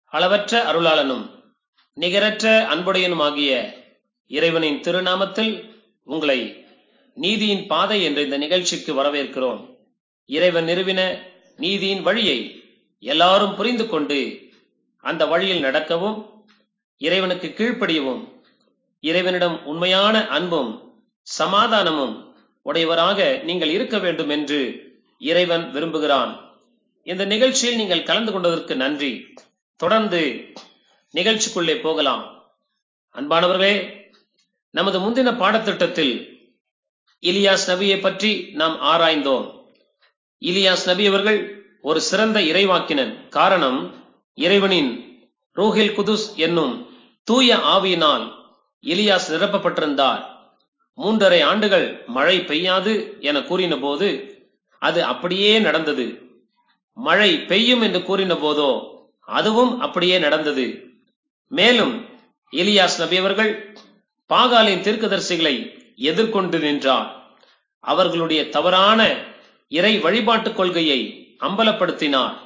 அளவற்ற அருளாளனும் நிகரற்ற அன்புடையனுமாகிய இறைவனின் திருநாமத்தில் உங்களை நீதியின் பாதை என்ற இந்த நிகழ்ச்சிக்கு வரவேற்கிறோம் இறைவன் நிறுவின நீதியின் வழியை எல்லாரும் புரிந்து கொண்டு அந்த வழியில் நடக்கவும் இறைவனுக்கு கீழ்ப்படியவும் இறைவனிடம் உண்மையான அன்பும் சமாதானமும் உடையவராக நீங்கள் இருக்க வேண்டும் என்று இறைவன் விரும்புகிறான் இந்த நிகழ்ச்சியில் நீங்கள் கலந்து கொண்டதற்கு நன்றி தொடர்ந்து நிகழ்ச்சிக்குள்ளே போகலாம் அன்பானவர்களே நமது முந்தின பாடத்திட்டத்தில் இலியாஸ் நபியை பற்றி நாம் ஆராய்ந்தோம் இலியாஸ் நபி அவர்கள் ஒரு சிறந்த இறைவாக்கினன் காரணம் இறைவனின் ரூஹில் குதுஸ் என்னும் தூய ஆவியினால் இலியாஸ் நிரப்பப்பட்டிருந்தார் மூன்றரை ஆண்டுகள் மழை பெய்யாது என கூறின போது அது அப்படியே நடந்தது மழை பெய்யும் என்று கூறின போதோ அதுவும் அப்படியே நடந்தது மேலும் எலியாஸ் நபி அவர்கள் பாகாலின் தீர்க்கதரிசிகளை எதிர்கொண்டு நின்றார் அவர்களுடைய தவறான இறை வழிபாட்டுக் கொள்கையை அம்பலப்படுத்தினார்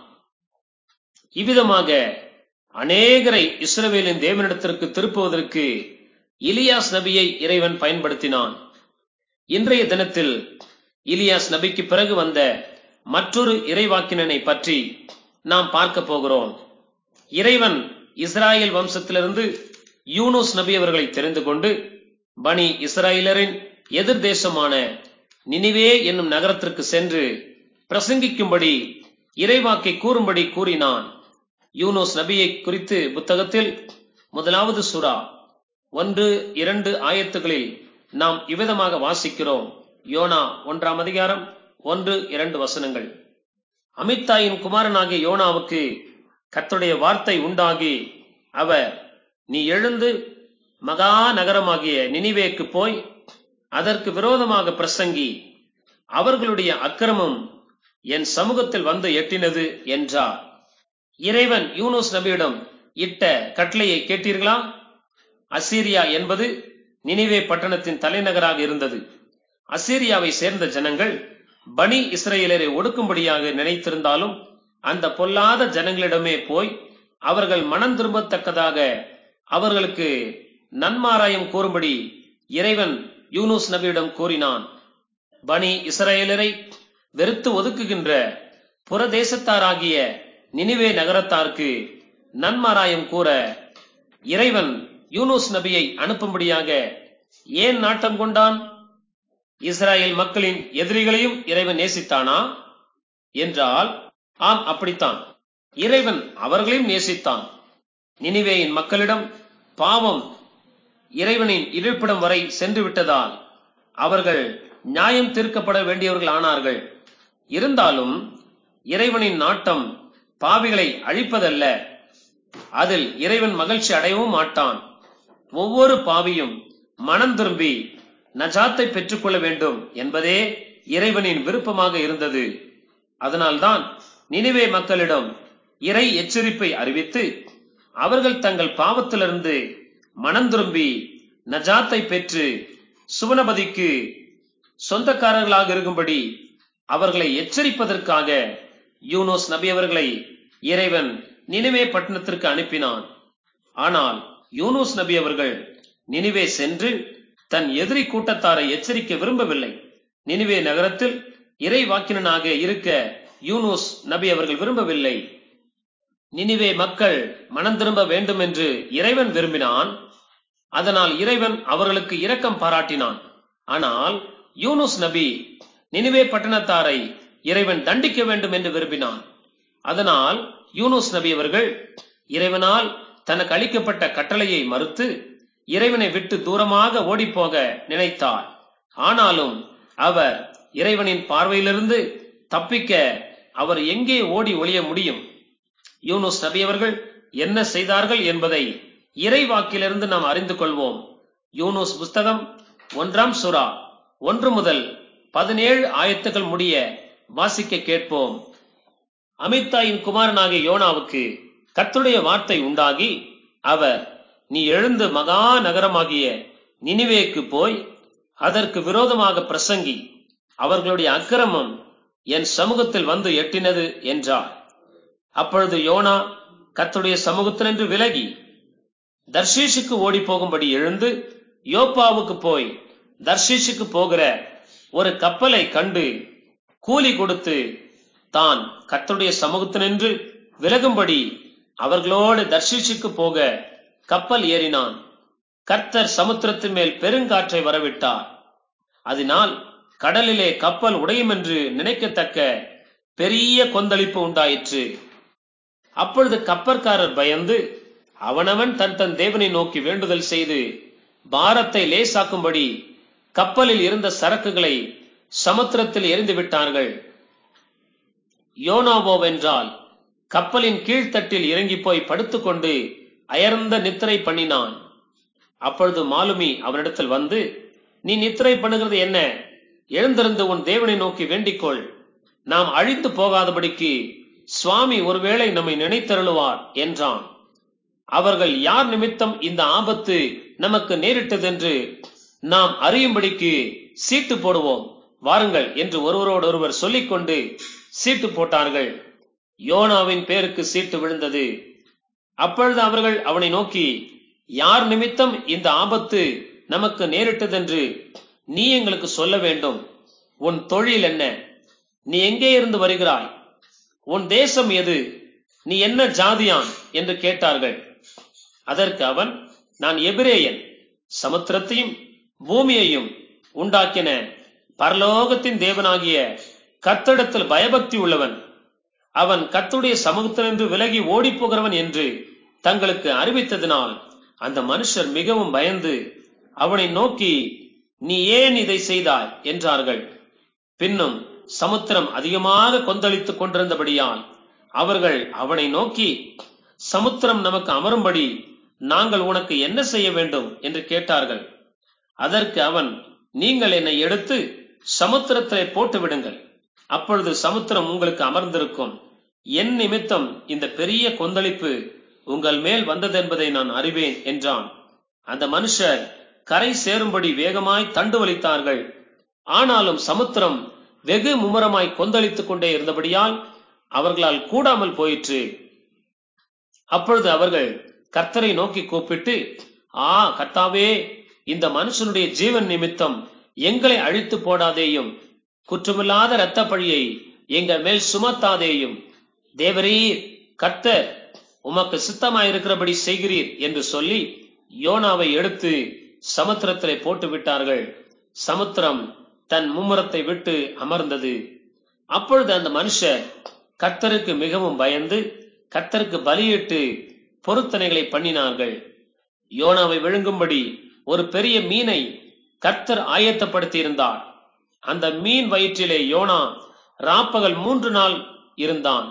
இவ்விதமாக அநேகரை இஸ்ரவேலின் தேவனிடத்திற்கு திருப்புவதற்கு இலியாஸ் நபியை இறைவன் பயன்படுத்தினான் இன்றைய தினத்தில் இலியாஸ் நபிக்கு பிறகு வந்த மற்றொரு இறைவாக்கினனை பற்றி நாம் பார்க்க போகிறோம் இறைவன் இஸ்ராயல் வம்சத்திலிருந்து யூனுஸ் நபி அவர்களை தெரிந்து கொண்டு பனி இஸ்ராயலரின் எதிர் தேசமான நினிவே என்னும் நகரத்திற்கு சென்று பிரசங்கிக்கும்படி இறைவாக்கை கூறும்படி கூறினான் யூனோஸ் நபியை குறித்து புத்தகத்தில் முதலாவது சுறா ஒன்று இரண்டு ஆயத்துகளில் நாம் இவ்விதமாக வாசிக்கிறோம் யோனா ஒன்றாம் அதிகாரம் ஒன்று இரண்டு வசனங்கள் அமித்தாயின் குமாரனாகிய யோனாவுக்கு கத்துடைய வார்த்தை உண்டாகி அவர் நீ எழுந்து மகா நகரமாகிய நினிவேக்கு போய் அதற்கு விரோதமாக பிரசங்கி அவர்களுடைய அக்கிரமம் என் சமூகத்தில் வந்து எட்டினது என்றார் இறைவன் யூனுஸ் நபியிடம் இட்ட கட்டளையை கேட்டீர்களா அசீரியா என்பது நினிவே பட்டணத்தின் தலைநகராக இருந்தது அசீரியாவை சேர்ந்த ஜனங்கள் பனி இஸ்ரேலரை ஒடுக்கும்படியாக நினைத்திருந்தாலும் அந்த பொல்லாத ஜனங்களிடமே போய் அவர்கள் மனம் திரும்பத்தக்கதாக அவர்களுக்கு நன்மாராயம் கூறும்படி இறைவன் யூனுஸ் நபியிடம் கூறினான் பனி இஸ்ரேலரை வெறுத்து ஒதுக்குகின்ற புறதேசத்தாராகிய நினிவே நகரத்தாருக்கு நன்மாராயம் கூற இறைவன் யூனுஸ் நபியை அனுப்பும்படியாக ஏன் நாட்டம் கொண்டான் இஸ்ராயல் மக்களின் எதிரிகளையும் இறைவன் நேசித்தானா என்றால் ஆம் அப்படித்தான் இறைவன் அவர்களையும் நேசித்தான் நினிவேயின் மக்களிடம் பாவம் இறைவனின் இருப்பிடம் வரை சென்று விட்டதால் அவர்கள் நியாயம் தீர்க்கப்பட வேண்டியவர்கள் ஆனார்கள் இருந்தாலும் இறைவனின் நாட்டம் பாவிகளை அழிப்பதல்ல அதில் இறைவன் மகிழ்ச்சி அடையவும் மாட்டான் ஒவ்வொரு பாவியும் மனம் திரும்பி நஜாத்தை பெற்றுக்கொள்ள வேண்டும் என்பதே இறைவனின் விருப்பமாக இருந்தது அதனால்தான் நினைவே மக்களிடம் இறை எச்சரிப்பை அறிவித்து அவர்கள் தங்கள் பாவத்திலிருந்து மனம் திரும்பி நஜாத்தை பெற்று சுவனபதிக்கு சொந்தக்காரர்களாக இருக்கும்படி அவர்களை எச்சரிப்பதற்காக யூனோஸ் நபி அவர்களை இறைவன் நினைவே பட்டணத்திற்கு அனுப்பினான் ஆனால் யூனூஸ் நபி அவர்கள் நினிவே சென்று தன் எதிரி கூட்டத்தாரை எச்சரிக்க விரும்பவில்லை நினிவே நகரத்தில் இறை வாக்கினனாக இருக்க யூனூஸ் நபி அவர்கள் விரும்பவில்லை நினிவே மக்கள் மனம் திரும்ப வேண்டும் என்று இறைவன் விரும்பினான் அதனால் இறைவன் அவர்களுக்கு இரக்கம் பாராட்டினான் ஆனால் யூனுஸ் நபி நினிவே பட்டணத்தாரை இறைவன் தண்டிக்க வேண்டும் என்று விரும்பினான் அதனால் யூனுஸ் நபி அவர்கள் இறைவனால் தனக்கு அளிக்கப்பட்ட கட்டளையை மறுத்து இறைவனை விட்டு தூரமாக ஓடிப்போக நினைத்தார் ஆனாலும் அவர் இறைவனின் பார்வையிலிருந்து தப்பிக்க அவர் எங்கே ஓடி ஒளிய முடியும் யூனுஸ் நபி அவர்கள் என்ன செய்தார்கள் என்பதை இறைவாக்கிலிருந்து நாம் அறிந்து கொள்வோம் யூனுஸ் புஸ்தகம் ஒன்றாம் சுறா ஒன்று முதல் பதினேழு ஆயத்துகள் முடிய வாசிக்க கேட்போம் அமித்தாயின் குமாரனாகிய யோனாவுக்கு கர்த்தருடைய வார்த்தை உண்டாகி அவர் நீ எழுந்து மகா நகரமாகிய நினிவேக்கு போய் அதற்கு விரோதமாக பிரசங்கி அவர்களுடைய அக்கிரமம் என் சமூகத்தில் வந்து எட்டினது என்றார் அப்பொழுது யோனா கர்த்தருடைய சமூகத்தினின்று விலகி தர்ஷீஷுக்கு ஓடி போகும்படி எழுந்து யோப்பாவுக்கு போய் தர்ஷீஷுக்கு போகிற ஒரு கப்பலை கண்டு கூலி கொடுத்து தான் கர்த்தருடைய சமூகத்தினின்று விலகும்படி அவர்களோடு தர்ஷீஷுக்கு போக கப்பல் ஏறினான் கர்த்தர் சமுத்திரத்தின் மேல் பெருங்காற்றை வரவிட்டார் அதனால் கடலிலே கப்பல் உடையும் என்று நினைக்கத்தக்க பெரிய கொந்தளிப்பு உண்டாயிற்று அப்பொழுது கப்பற்காரர் பயந்து அவனவன் தன் தன் தேவனை நோக்கி வேண்டுதல் செய்து பாரத்தை லேசாக்கும்படி கப்பலில் இருந்த சரக்குகளை சமுத்திரத்தில் எரிந்து விட்டார்கள் யோனாவோவென்றால் கப்பலின் கீழ்த்தட்டில் இறங்கி போய் படுத்துக்கொண்டு அயர்ந்த நித்திரை பண்ணினான் அப்பொழுது மாலுமி அவனிடத்தில் வந்து நீ நித்திரை பண்ணுகிறது என்ன எழுந்திருந்து உன் தேவனை நோக்கி வேண்டிக்கொள் நாம் அழித்து போகாதபடிக்கு சுவாமி ஒருவேளை நம்மை நினைத்தருளுவார் என்றான் அவர்கள் யார் நிமித்தம் இந்த ஆபத்து நமக்கு நேரிட்டதென்று நாம் அறியும்படிக்கு சீட்டு போடுவோம் வாருங்கள் என்று ஒருவரோடொருவர் சொல்லிக்கொண்டு சீட்டு போட்டார்கள் யோனாவின் பேருக்கு சீட்டு விழுந்தது அப்பொழுது அவர்கள் அவனை நோக்கி யார் நிமித்தம் இந்த ஆபத்து நமக்கு நேரிட்டதென்று நீ எங்களுக்கு சொல்ல வேண்டும் உன் தொழில் என்ன நீ எங்கே இருந்து வருகிறாய் உன் தேசம் எது நீ என்ன ஜாதியான் என்று கேட்டார்கள் அதற்கு அவன் நான் எபிரேயன் சமுத்திரத்தையும் பூமியையும் உண்டாக்கின பரலோகத்தின் தேவனாகிய கத்தடத்தில் பயபக்தி உள்ளவன் அவன் கத்துடைய சமூகத்தினின்று விலகி ஓடிப் போகிறவன் என்று தங்களுக்கு அறிவித்ததினால் அந்த மனுஷர் மிகவும் பயந்து அவனை நோக்கி நீ ஏன் இதை செய்தாய் என்றார்கள் பின்னும் சமுத்திரம் அதிகமாக கொந்தளித்துக் கொண்டிருந்தபடியால் அவர்கள் அவனை நோக்கி சமுத்திரம் நமக்கு அமரும்படி நாங்கள் உனக்கு என்ன செய்ய வேண்டும் என்று கேட்டார்கள் அதற்கு அவன் நீங்கள் என்னை எடுத்து சமுத்திரத்திலே போட்டு விடுங்கள் அப்பொழுது சமுத்திரம் உங்களுக்கு அமர்ந்திருக்கும் என் நிமித்தம் இந்த பெரிய கொந்தளிப்பு உங்கள் மேல் வந்ததென்பதை நான் அறிவேன் என்றான் அந்த மனுஷர் கரை சேரும்படி வேகமாய் தண்டு வலித்தார்கள் ஆனாலும் சமுத்திரம் வெகு மும்முரமாய் கொந்தளித்துக் கொண்டே இருந்தபடியால் அவர்களால் கூடாமல் போயிற்று அப்பொழுது அவர்கள் கர்த்தரை நோக்கி கூப்பிட்டு ஆ கர்த்தாவே இந்த மனுஷனுடைய ஜீவன் நிமித்தம் எங்களை அழித்து போடாதேயும் குற்றமில்லாத இரத்த பழியை எங்கள் மேல் சுமத்தாதேயும் தேவரீர் கர்த்தர் உமக்கு சித்தமாயிருக்கிறபடி செய்கிறீர் என்று சொல்லி யோனாவை எடுத்து சமுத்திரத்திலே போட்டு விட்டார்கள் சமுத்திரம் தன் மும்முரத்தை விட்டு அமர்ந்தது அப்பொழுது அந்த மனுஷர் கர்த்தருக்கு மிகவும் பயந்து கர்த்தருக்கு பலியிட்டு பொருத்தனைகளை பண்ணினார்கள் யோனாவை விழுங்கும்படி ஒரு பெரிய மீனை கர்த்தர் ஆயத்தப்படுத்தி இருந்தார் அந்த மீன் வயிற்றிலே யோனா ராப்பகல் மூன்று நாள் இருந்தான்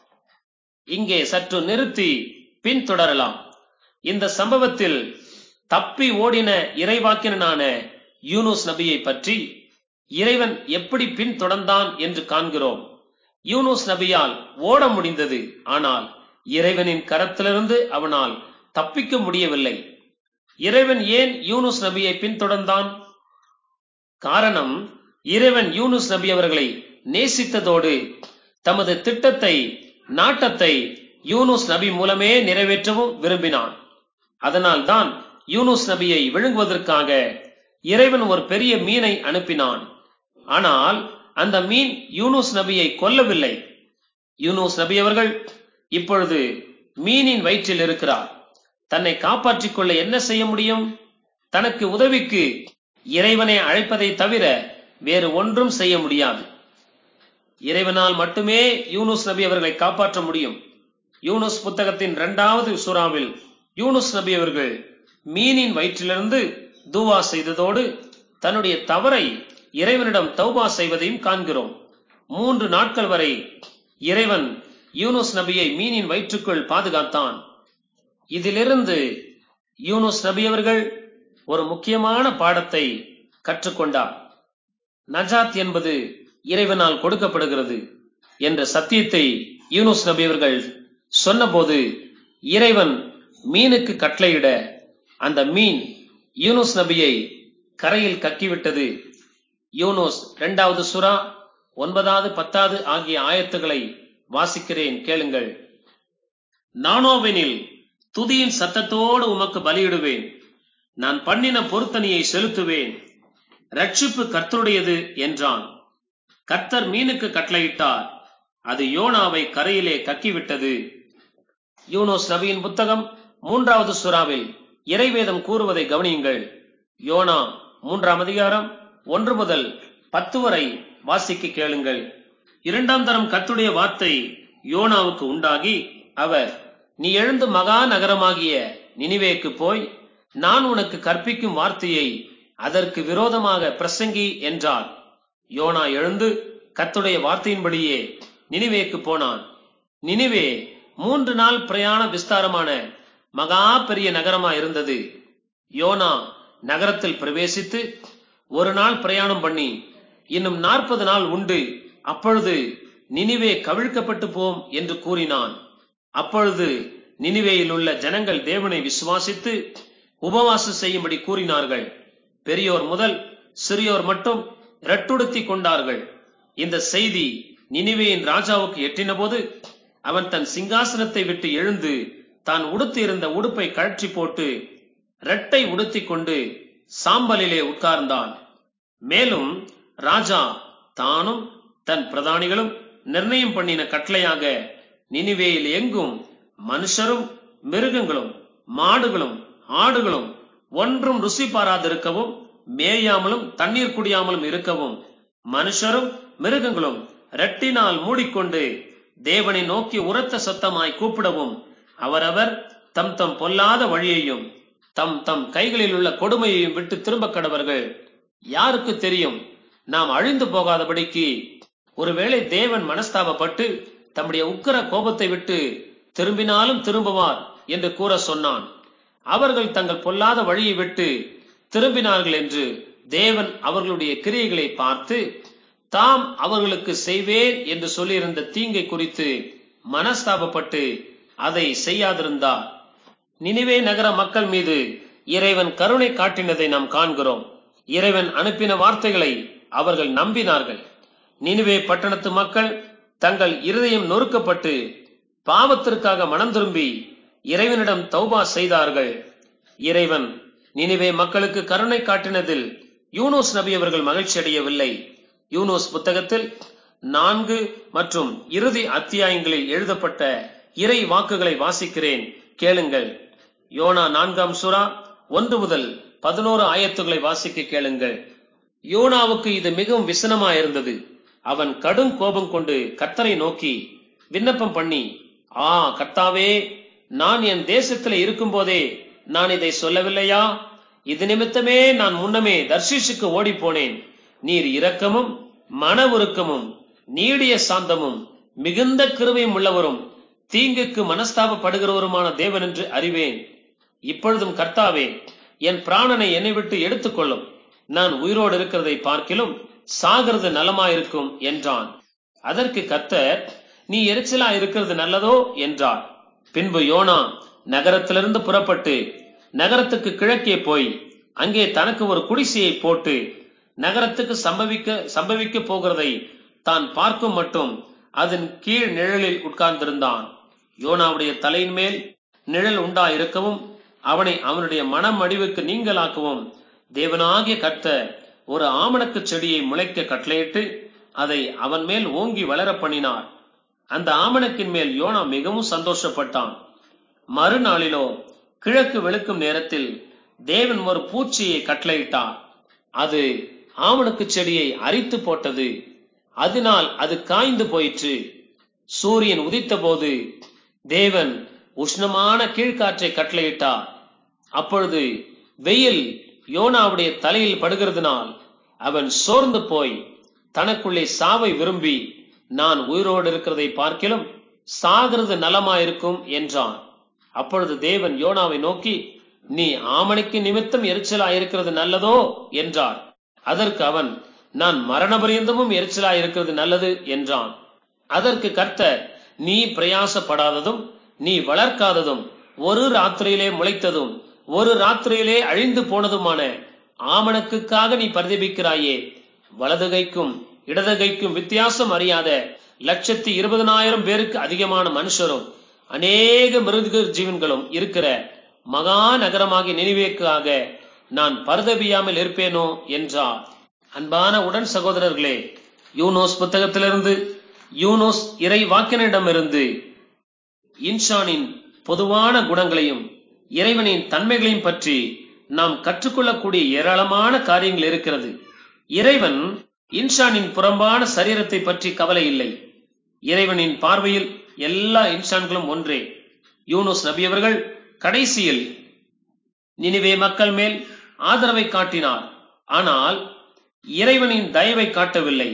இங்கே சற்று நிறுத்தி பின்தொடரலாம் இந்த சம்பவத்தில் தப்பி ஓடின இறைவாக்கினான யூனுஸ் நபியை பற்றி இறைவன் எப்படி பின்தொடர்ந்தான் என்று காண்கிறோம் யூனுஸ் நபியால் ஓட முடிந்தது ஆனால் இறைவனின் கரத்திலிருந்து அவனால் தப்பிக்க முடியவில்லை இறைவன் ஏன் யூனுஸ் நபியை பின்தொடர்ந்தான் காரணம் இறைவன் யூனுஸ் நபி அவர்களை நேசித்ததோடு தமது திட்டத்தை நாட்டத்தை யூனுஸ் நபி மூலமே நிறைவேற்றவும் விரும்பினான் அதனால்தான் யூனுஸ் நபியை விழுங்குவதற்காக இறைவன் ஒரு பெரிய மீனை அனுப்பினான் ஆனால் அந்த மீன் யூனுஸ் நபியை கொல்லவில்லை யூனுஸ் நபி அவர்கள் இப்பொழுது மீனின் வயிற்றில் இருக்கிறார் தன்னை காப்பாற்றிக் கொள்ள என்ன செய்ய முடியும் தனக்கு உதவிக்கு இறைவனை அழைப்பதை தவிர வேறு ஒன்றும் செய்ய முடியாது இறைவனால் மட்டுமே யூனுஸ் நபி அவர்களை காப்பாற்ற முடியும் யூனுஸ் புத்தகத்தின் இரண்டாவது சூறாவில் யூனுஸ் நபி அவர்கள் மீனின் வயிற்றிலிருந்து தூவா செய்ததோடு தன்னுடைய தவறை இறைவனிடம் தௌபா செய்வதையும் காண்கிறோம் மூன்று நாட்கள் வரை இறைவன் யூனுஸ் நபியை மீனின் வயிற்றுக்குள் பாதுகாத்தான் இதிலிருந்து யூனுஸ் நபி அவர்கள் ஒரு முக்கியமான பாடத்தை கற்றுக்கொண்டார் நஜாத் என்பது இறைவனால் கொடுக்கப்படுகிறது என்ற சத்தியத்தை யூனுஸ் நபி அவர்கள் சொன்னபோது இறைவன் மீனுக்கு கட்டளையிட அந்த மீன் யூனுஸ் நபியை கரையில் கக்கிவிட்டது யூனுஸ் இரண்டாவது சுறா ஒன்பதாவது பத்தாவது ஆகிய ஆயத்துகளை வாசிக்கிறேன் கேளுங்கள் நானோவெனில் துதியின் சத்தத்தோடு உமக்கு பலியிடுவேன் நான் பண்ணின பொருத்தனையை செலுத்துவேன் ரட்சிப்பு கர்த்தருடையது என்றான் கர்த்தர் மீனுக்கு கட்டளையிட்டார் அது யோனாவை கரையிலே கக்கிவிட்டது யூனோஸ் நபியின் புத்தகம் மூன்றாவது சுறாவில் இறைவேதம் கூறுவதை கவனியுங்கள் யோனா மூன்றாம் அதிகாரம் ஒன்று முதல் பத்து வரை வாசிக்க கேளுங்கள் இரண்டாம் தரம் கத்துடைய வார்த்தை யோனாவுக்கு உண்டாகி அவர் நீ எழுந்து மகா நகரமாகிய நினிவேக்கு போய் நான் உனக்கு கற்பிக்கும் வார்த்தையை அதற்கு விரோதமாக பிரசங்கி என்றார் யோனா எழுந்து கத்துடைய வார்த்தையின்படியே நினிவேக்கு போனான் நினிவே மூன்று நாள் பிரயாண விஸ்தாரமான மகா பெரிய நகரமா இருந்தது யோனா நகரத்தில் பிரவேசித்து ஒரு நாள் பிரயாணம் பண்ணி இன்னும் நாற்பது நாள் உண்டு அப்பொழுது நினிவே கவிழ்க்கப்பட்டு போம் என்று கூறினான் அப்பொழுது நினிவேயில் உள்ள ஜனங்கள் தேவனை விசுவாசித்து உபவாசம் செய்யும்படி கூறினார்கள் பெரியோர் முதல் சிறியோர் மட்டும் இரட்டுடுத்தி கொண்டார்கள் இந்த செய்தி நினிவேயின் ராஜாவுக்கு எட்டினபோது அவன் தன் சிங்காசனத்தை விட்டு எழுந்து தான் உடுத்தி இருந்த உடுப்பை கழற்றி போட்டு ரெட்டை உடுத்திக் கொண்டு சாம்பலிலே உட்கார்ந்தான் மேலும் ராஜா தானும் தன் பிரதானிகளும் நிர்ணயம் பண்ணின கட்டளையாக நினிவேயில் எங்கும் மனுஷரும் மிருகங்களும் மாடுகளும் ஆடுகளும் ஒன்றும் ருசி பாராதிருக்கவும் மேயாமலும் தண்ணீர் குடியாமலும் இருக்கவும் மனுஷரும் மிருகங்களும் ரெட்டினால் மூடிக்கொண்டு தேவனை நோக்கி உரத்த சத்தமாய் கூப்பிடவும் அவரவர் தம் தம் பொல்லாத வழியையும் தம் தம் கைகளில் உள்ள கொடுமையையும் விட்டு திரும்ப கடவர்கள் யாருக்கு தெரியும் நாம் அழிந்து போகாதபடிக்கு ஒருவேளை தேவன் மனஸ்தாபப்பட்டு தம்முடைய உக்கர கோபத்தை விட்டு திரும்பினாலும் திரும்புவார் என்று கூற சொன்னான் அவர்கள் தங்கள் பொல்லாத வழியை விட்டு திரும்பினார்கள் என்று தேவன் அவர்களுடைய கிரியைகளை பார்த்து தாம் அவர்களுக்கு செய்வேன் என்று சொல்லியிருந்த தீங்கை குறித்து மனஸ்தாபப்பட்டு அதை செய்யாதிருந்தார் நினிவே நகர மக்கள் மீது இறைவன் கருணை காட்டினதை நாம் காண்கிறோம் இறைவன் அனுப்பின வார்த்தைகளை அவர்கள் நம்பினார்கள் நினிவே பட்டணத்து மக்கள் தங்கள் இருதயம் நொறுக்கப்பட்டு பாவத்திற்காக மனம் திரும்பி இறைவனிடம் தௌபா செய்தார்கள் இறைவன் நினிவே மக்களுக்கு கருணை காட்டினதில் யூனோஸ் நபி அவர்கள் மகிழ்ச்சி அடையவில்லை யூனோஸ் புத்தகத்தில் நான்கு மற்றும் இறுதி அத்தியாயங்களில் எழுதப்பட்ட இறை வாக்குகளை வாசிக்கிறேன் கேளுங்கள் யோனா நான்காம் சுறா ஒன்று முதல் பதினோரு ஆயத்துகளை வாசிக்க கேளுங்கள் யோனாவுக்கு இது மிகவும் விசனமாயிருந்தது அவன் கடும் கோபம் கொண்டு கர்த்தரை நோக்கி விண்ணப்பம் பண்ணி ஆ கர்த்தாவே நான் என் தேசத்தில் இருக்கும்போதே நான் இதை சொல்லவில்லையா இது நிமித்தமே நான் முன்னமே தர்ஷீஷுக்கு ஓடிப் போனேன் நீர் இரக்கமும் மன உருக்கமும் நீடிய சாந்தமும் மிகுந்த கிருபையும் உள்ளவரும் தீங்குக்கு மனஸ்தாபப்படுகிறவருமான தேவன் என்று அறிவேன் இப்பொழுதும் கர்த்தாவே என் பிராணனை என்னை விட்டு எடுத்துக்கொள்ளும் நான் உயிரோடு இருக்கிறதை பார்க்கிலும் சாகிறது நலமாயிருக்கும் என்றான் அதற்கு கர்த்தர் நீ எரிச்சலா இருக்கிறது நல்லதோ என்றார் பின்பு யோனா நகரத்திலிருந்து புறப்பட்டு நகரத்துக்கு கிழக்கே போய் அங்கே தனக்கு ஒரு குடிசையை போட்டு நகரத்துக்கு சம்பவிக்க சம்பவிக்க போகிறதை தான் பார்க்கும் மட்டும் அதன் கீழ் நிழலில் உட்கார்ந்திருந்தான் யோனாவுடைய தலையின் மேல் நிழல் உண்டா இருக்கவும் அவனை அவனுடைய மனம் அடிவுக்கு நீங்களாக்கவும் தேவனாகிய கர்த்தர் ஒரு ஆமணக்கு செடியை முளைக்க கட்டளையிட்டு அதை அவன் மேல் ஓங்கி வளர பண்ணினார் அந்த ஆமணக்கின் மேல் யோனா மிகவும் சந்தோஷப்பட்டான் மறுநாளிலோ கிழக்கு வெளுக்கும் நேரத்தில் தேவன் ஒரு பூச்சியை கட்டளையிட்டார் அது ஆமணக்கு செடியை அரித்து போட்டது அதனால் அது காய்ந்து போயிற்று சூரியன் உதித்த போது தேவன் உஷ்ணமான கீழ்காற்றை கட்டளையிட்டார் அப்பொழுது வெயில் யோனாவுடைய தலையில் படுகிறதுனால் அவன் சோர்ந்து போய் தனக்குள்ளே சாவை விரும்பி நான் உயிரோடு இருக்கிறதை பார்க்கிலும் சாகிறது நலமாயிருக்கும் என்றான் அப்பொழுது தேவன் யோனாவை நோக்கி நீ ஆமணிக்கு நிமித்தம் எரிச்சலா இருக்கிறது நல்லதோ என்றார் அதற்கு அவன் நான் மரணபரியந்தமும் எரிச்சலா இருக்கிறது நல்லது என்றான் அதற்கு கர்த்தர் நீ பிரயாசப்படாததும் நீ வளர்க்காததும் ஒரு ராத்திரியிலே முளைத்ததும் ஒரு ராத்திரியிலே அழிந்து போனதுமான ஆமணக்குக்காக நீ பரிதபிக்கிறாயே வலதுகைக்கும் இடதுகைக்கும் வித்தியாசம் அறியாத லட்சத்தி இருபதனாயிரம் பேருக்கு அதிகமான மனுஷரும் அநேக மிருக ஜீவன்களும் இருக்கிற மகா நகரமாகிய நினைவேக்காக நான் பரிதபியாமல் இருப்பேனோ என்றார் அன்பான உடன் சகோதரர்களே யூனோஸ் புத்தகத்திலிருந்து யூனோஸ் இறை வாக்கினிடமிருந்து இன்சானின் பொதுவான குணங்களையும் இறைவனின் தன்மைகளையும் பற்றி நாம் கற்றுக்கொள்ளக்கூடிய ஏராளமான காரியங்கள் இருக்கிறது இறைவன் இன்சானின் புறம்பான சரீரத்தை பற்றி கவலை இல்லை இறைவனின் பார்வையில் எல்லா இன்சான்களும் ஒன்றே யூனுஸ் நபி அவர்கள் கடைசியில் நினிவே மக்கள் மேல் ஆதரவை காட்டினார் ஆனால் இறைவனின் தயவை காட்டவில்லை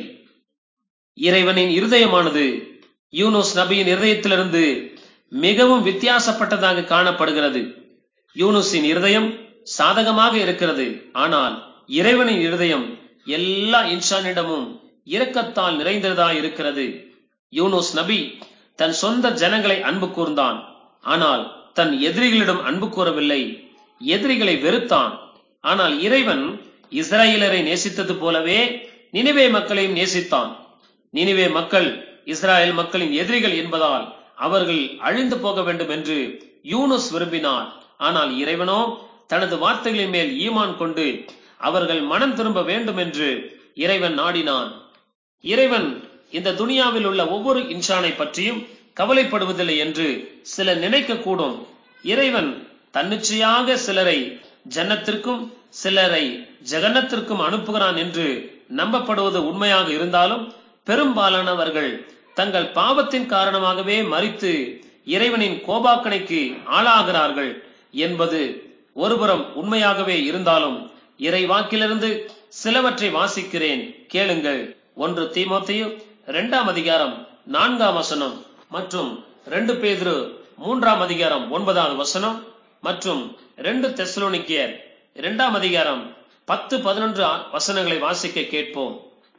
இறைவனின் இருதயமானது யூனுஸ் நபியின் இருதயத்திலிருந்து மிகவும் வித்தியாசப்பட்டதாக காணப்படுகிறது யூனுஸின் இருதயம் சாதகமாக இருக்கிறது ஆனால் இறைவனின் இருதயம் எல்லா இன்சானிடமும் இரக்கத்தால் நிறைந்ததா இருக்கிறது யூனுஸ் நபி தன் சொந்த ஜனங்களை அன்பு கூர்ந்தான் ஆனால் தன் எதிரிகளிடம் அன்பு கூறவில்லை எதிரிகளை வெறுத்தான் ஆனால் இறைவன் இஸ்ராயலரை நேசித்தது போலவே நினிவே மக்களையும் நேசித்தான் நினிவே மக்கள் இஸ்ராயல் மக்களின் எதிரிகள் என்பதால் அவர்கள் அழிந்து போக வேண்டும் என்று யூனுஸ் விரும்பினார் ஆனால் இறைவனோ தனது வார்த்தைகளின் மேல் ஈமான் கொண்டு அவர்கள் மனம் திரும்ப வேண்டும் என்று இறைவன் நாடினான் இறைவன் இந்த துனியாவில் உள்ள ஒவ்வொரு இன்சானை பற்றியும் கவலைப்படுவதில்லை என்று சிலர் நினைக்க கூடும் இறைவன் தன்னிச்சையாக சிலரை ஜன்னத்திற்கும் சிலரை ஜெகன்னத்திற்கும் அனுப்புகிறான் என்று நம்பப்படுவது உண்மையாக இருந்தாலும் பெரும்பாலானவர்கள் தங்கள் பாவத்தின் காரணமாகவே மறித்து இறைவனின் கோபாக்கணைக்கு ஆளாகிறார்கள் என்பது ஒருபுறம் உண்மையாகவே இருந்தாலும் இறை வாக்கிலிருந்து சிலவற்றை வாசிக்கிறேன் கேளுங்கள் ஒன்று தீமோத்தேயு இரண்டாம் அதிகாரம் நான்காம் வசனம் மற்றும் ரெண்டு பேதுரு மூன்றாம் அதிகாரம் ஒன்பதாவது வசனம் மற்றும் ரெண்டு தெசலோனிக்கியர் இரண்டாம் அதிகாரம் பத்து பதினொன்று வசனங்களை வாசிக்க கேட்போம்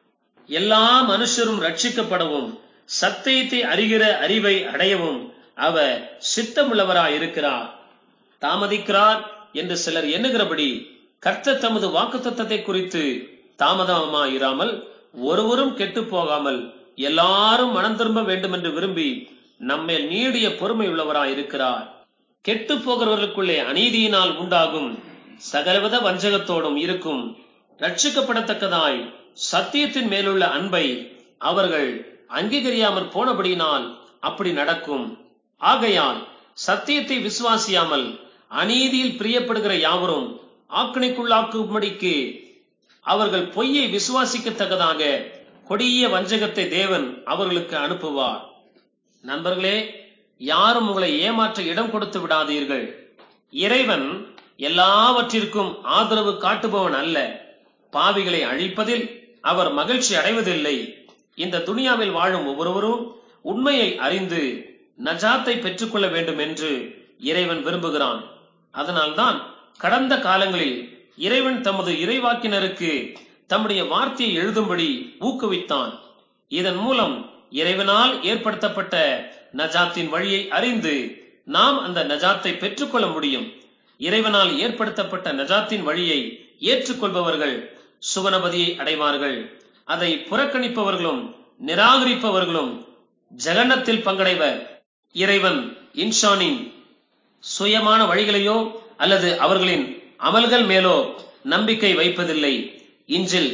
எல்லா மனுஷரும் ரட்சிக்கப்படவும் சத்தியத்தை அறிகிற அறிவை அடையவும் அவர் சித்தமுள்ளவராய் இருக்கிறார் தாமதிக்கிறார் என்று சிலர் எண்ணுகிறபடி கர்த்தர் தமது வாக்குத்தத்தத்தை குறித்து தாமதமாயிராமல் ஒருவரும் கெட்டு போகாமல் எல்லாரும் மனம் திரும்ப வேண்டும் என்று விரும்பி நம்மேல் நீடிய பொறுமை உள்ளவராய் இருக்கிறார் கெட்டு போகிறவர்களுக்குள்ளே அநீதியினால் உண்டாகும் சகலவித வஞ்சகத்தோடும் இருக்கும் ரட்சிக்கப்படத்தக்கதாய் சத்தியத்தின் மேலுள்ள அன்பை அவர்கள் அங்கீகரியாமற் போனபடியினால் அப்படி நடக்கும் ஆகையால் சத்தியத்தை விசுவாசியாமல் அநீதியில் பிரியப்படுகிற யாவரும் ஆக்கணைக்குள்ளாக்கும்படிக்கு அவர்கள் பொய்யை விசுவாசிக்கத்தக்கதாக கொடிய வஞ்சகத்தை தேவன் அவர்களுக்கு அனுப்புவார் நண்பர்களே யாரும் உங்களை ஏமாற்ற இடம் கொடுத்து விடாதீர்கள் இறைவன் எல்லாவற்றிற்கும் ஆதரவு காட்டுபவன் அல்ல பாவிகளை அழிப்பதில் அவர் மகிழ்ச்சி அடைவதில்லை இந்த துனியாவில் வாழும் ஒவ்வொருவரும் உண்மையை அறிந்து நஜாத்தை பெற்றுக்கொள்ள வேண்டும் என்று இறைவன் விரும்புகிறான் அதனால்தான் கடந்த காலங்களில் இறைவன் தமது இறைவாக்கினருக்கு தம்முடைய வார்த்தையை எழுதும்படி ஊக்குவித்தான் இதன் மூலம் இறைவனால் ஏற்படுத்தப்பட்ட நஜாத்தின் வழியை அறிந்து நாம் அந்த நஜாத்தை பெற்றுக்கொள்ள முடியும் இறைவனால் ஏற்படுத்தப்பட்ட நஜாத்தின் வழியை ஏற்றுக்கொள்பவர்கள் சுவனபதியை அடைவார்கள் அதை புறக்கணிப்பவர்களும் நிராகரிப்பவர்களும் ஜெகன்னத்தில் பங்கடைவர் இறைவன் இன்ஷானின் சுயமான வழிகளையோ அல்லது அவர்களின் அமல்கள் மேலோ நம்பிக்கை வைப்பதில்லை இஞ்சில்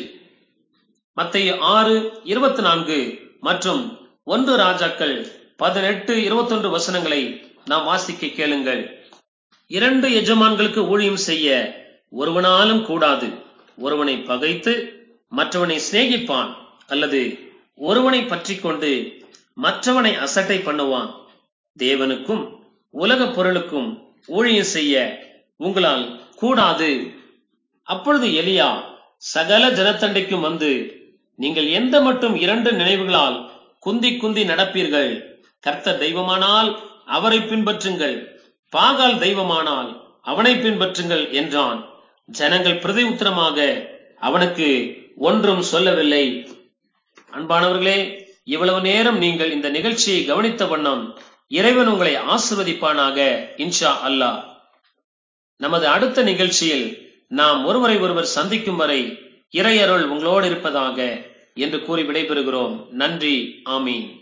மத்திய ஆறு இருபத்தி நான்கு மற்றும் ஒன்று ராஜாக்கள் பதினெட்டு இருபத்தொன்று வசனங்களை நாம் வாசிக்க கேளுங்கள் இரண்டு எஜமான்களுக்கு ஊழியம் செய்ய ஒருவனாலும் கூடாது ஒருவனை பகைத்து மற்றவனை சிநேகிப்பான் அல்லது ஒருவனை பற்றி கொண்டு மற்றவனை அசட்டை பண்ணுவான் தேவனுக்கும் உலக பொருளுக்கும் ஊழியம் செய்ய உங்களால் கூடாது அப்பொழுது எலியா சகல ஜனத்தண்டைக்கும் வந்து நீங்கள் எந்த மட்டும் இரண்டு நினைவுகளால் குந்தி குந்தி நடப்பீர்கள் கர்த்தர் தெய்வமானால் அவரை பின்பற்றுங்கள் பாகால் தெய்வமானால் அவனை பின்பற்றுங்கள் என்றான் ஜனங்கள் பிரதி உத்தரமாக அவனுக்கு ஒன்றும் சொல்லவில்லை அன்பானவர்களே இவ்வளவு நேரம் நீங்கள் இந்த நிகழ்ச்சியை கவனித்த வண்ணம் இறைவன் உங்களை ஆசிர்வதிப்பானாக இன்ஷா அல்லாஹ் நமது அடுத்த நிகழ்ச்சியில் நாம் ஒருவரை ஒருவர் சந்திக்கும் வரை இறையருள் உங்களோடு இருப்பதாக என்று கூறி விடைபெறுகிறோம் நன்றி ஆமீன்